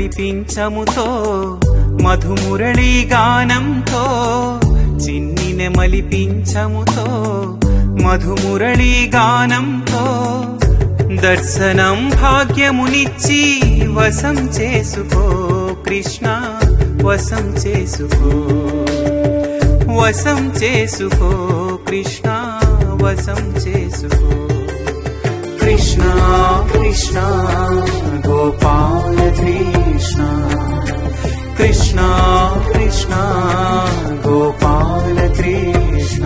మలిపించముతో మధుమురళీ గానంతో చిన్ని నెమలిపించముతో మధుమురళీ గానంతో దర్శనం భాగ్యమునిచ్చి వసం చేసుకో కృష్ణ వసం చేసుకో వసం చేసుకో కృష్ణ వసం చేసుకో కృష్ణ కృష్ణ గోపాల కృష్ణ కృష్ణ కృష్ణ గోపాల కృష్ణ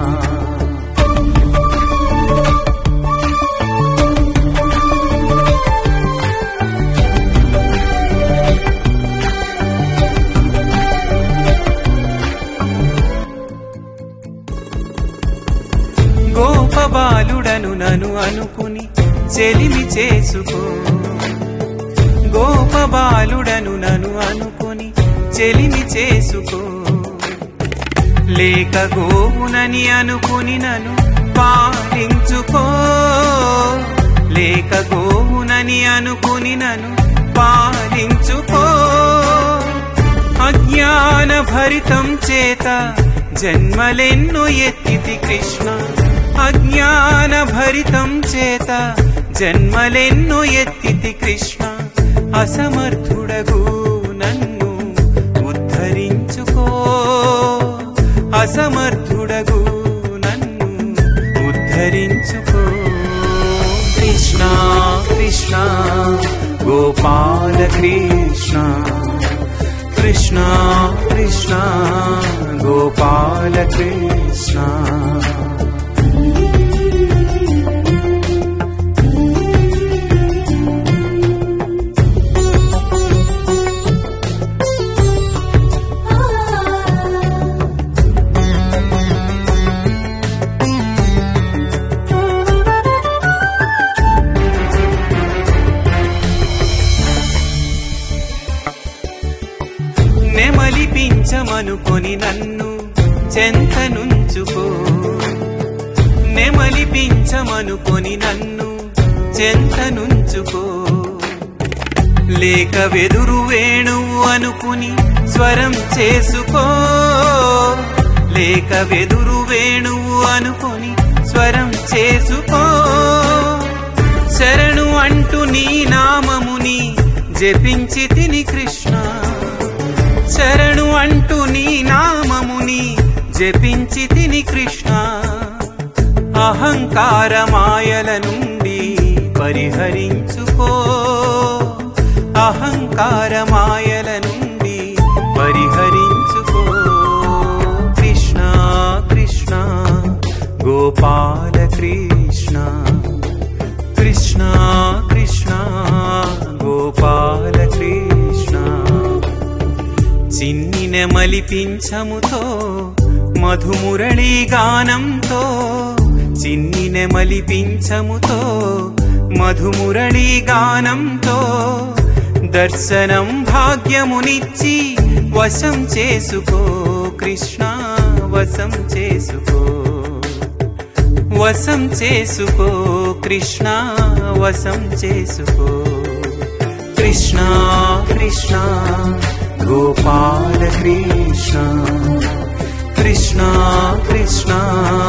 గోపబాలుడను నను అనుకుని చెలిమి చేసుకో గోపబాలుడను నను అనుకుని చెలిమి చేసుకో లేక గోవునని అనుకుని నన్ను పాలించుకో లేక గోవునని అనుకుని నన్ను పాలించుకో అజ్ఞాన భరితం చేత జన్మలెన్నో ఎత్తితి కృష్ణ అజ్ఞాన భరితం చేత జన్మలెన్నో ఎత్తితి కృష్ణ అసమర్థుడగు నన్ను ఉద్ధరించుకో అసమర్థుడగు నన్ను ఉద్ధరించుకో కృష్ణ కృష్ణ గోపాల కృష్ణ కృష్ణ కృష్ణ గోపాల కృష్ణ నెమలిపించమనుకొని నన్ను చెంతనుంచుకో నెమలిపించమనుకొని నన్ను చెంతనుంచుకో లేక వెదురు వేణువు అనుకుని స్వరం చేసుకో లేక వెదురు వేణువు అనుకుని స్వరం చేసుకో శరణు అంటూ నీ నామముని జపించి తిని కృష్ణ శరణు అంటూ నీ నామముని జపించి తిని కృష్ణ అహంకార మాయల నుండి పరిహరించుకో అహంకార మాయల నుండి పరిహరించుకో కృష్ణ కృష్ణ గోపాల కృష్ణ కృష్ణ కృష్ణ గోపాల కృష్ణ చిన్ని నెమలిపించముతో మధుమురళీ గానంతో చిన్ని నెమలిపించముతో మధుమురళీ గానంతో దర్శనం భాగ్యమునిచ్చి వశం చేసుకో కృష్ణ వశం చేసుకో వశం చేసుకో కృష్ణ వశం చేసుకో కృష్ణ కృష్ణ గోపాల కృష్ణ కృష్ణ కృష్ణ